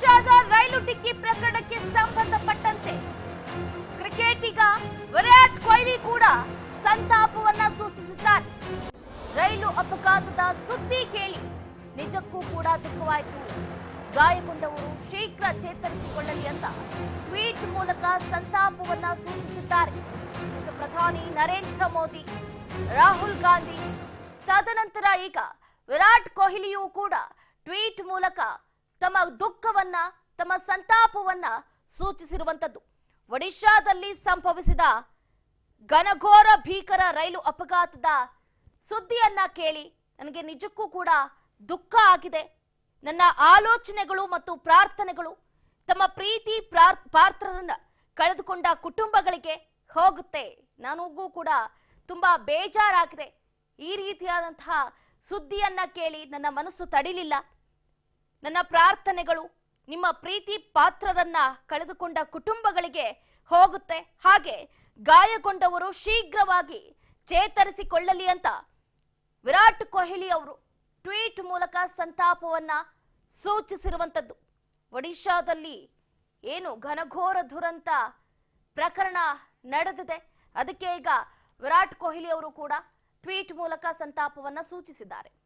ಒಡಿಶಾದ ರೈಲು ಡಿಕ್ಕಿ ಪ್ರಕರಣಕ್ಕೆ ಸಂಬಂಧಪಟ್ಟಂತೆ ಕ್ರಿಕೆಟಿಗ ವಿರಾಟ್ ಕೊಹ್ಲಿ ಕೂಡ ಸಂತಾಪವನ್ನ ಸೂಚಿಸಿದ್ದಾರೆ ರೈಲು ಅಪಘಾತದ ಸುದ್ದಿ ಕೇಳಿ ನಿಜಕ್ಕೂ ಕೂಡ ದುಃಖವಾಯಿತು ಗಾಯಗೊಂಡವರು ಶೀಘ್ರ ಚೇತರಿಸಿಕೊಳ್ಳಲಿ ಅಂತ ಟ್ವೀಟ್ ಮೂಲಕ ಸಂತಾಪವನ್ನ ಸೂಚಿಸಿದ್ದಾರೆ ಹೊಸ ಪ್ರಧಾನಿ ನರೇಂದ್ರ ಮೋದಿ ರಾಹುಲ್ ಗಾಂಧಿ ತದನಂತರ ಈಗ ವಿರಾಟ್ ಕೊಹ್ಲಿಯೂ ಕೂಡ ಟ್ವೀಟ್ ಮೂಲಕ ತಮ್ಮ ದುಃಖವನ್ನ ತಮ್ಮ ಸಂತಾಪವನ್ನ ಸೂಚಿಸಿರುವಂತದ್ದು ಒಡಿಶಾದಲ್ಲಿ ಸಂಭವಿಸಿದ ಘನಘೋರ ಭೀಕರ ರೈಲು ಅಪಘಾತದ ಸುದ್ದಿಯನ್ನ ಕೇಳಿ ನನಗೆ ನಿಜಕ್ಕೂ ಕೂಡ ದುಃಖ ಆಗಿದೆ ನನ್ನ ಆಲೋಚನೆಗಳು ಮತ್ತು ಪ್ರಾರ್ಥನೆಗಳು ತಮ್ಮ ಪ್ರೀತಿ ಪ್ರಾರ್- ಪಾತ್ರರನ್ನ ಕಳೆದುಕೊಂಡ ಕುಟುಂಬಗಳಿಗೆ ಹೋಗುತ್ತೆ ನನಗೂ ಕೂಡ ತುಂಬಾ ಬೇಜಾರಾಗಿದೆ ಈ ರೀತಿಯಾದಂತಹ ಸುದ್ದಿಯನ್ನ ಕೇಳಿ ನನ್ನ ಮನಸ್ಸು ತಡಿಲಿಲ್ಲ ನನ್ನ ಪ್ರಾರ್ಥನೆಗಳು ನಿಮ್ಮ ಪ್ರೀತಿ ಪಾತ್ರರನ್ನ ಕಳೆದುಕೊಂಡ ಕುಟುಂಬಗಳಿಗೆ ಹೋಗುತ್ತೆ ಹಾಗೆ ಗಾಯಗೊಂಡವರು ಶೀಘ್ರವಾಗಿ ಚೇತರಿಸಿಕೊಳ್ಳಲಿ ಅಂತ ವಿರಾಟ್ ಕೊಹ್ಲಿ ಅವರು ಟ್ವೀಟ್ ಮೂಲಕ ಸಂತಾಪವನ್ನ ಸೂಚಿಸಿರುವಂತದ್ದು ಒಡಿಶಾದಲ್ಲಿ ಏನು ಘನಘೋರ ದುರಂತ ಪ್ರಕರಣ ನಡೆದಿದೆ ಅದಕ್ಕೆ ಈಗ ವಿರಾಟ್ ಕೊಹ್ಲಿ ಅವರು ಕೂಡ ಟ್ವೀಟ್ ಮೂಲಕ ಸಂತಾಪವನ್ನ ಸೂಚಿಸಿದ್ದಾರೆ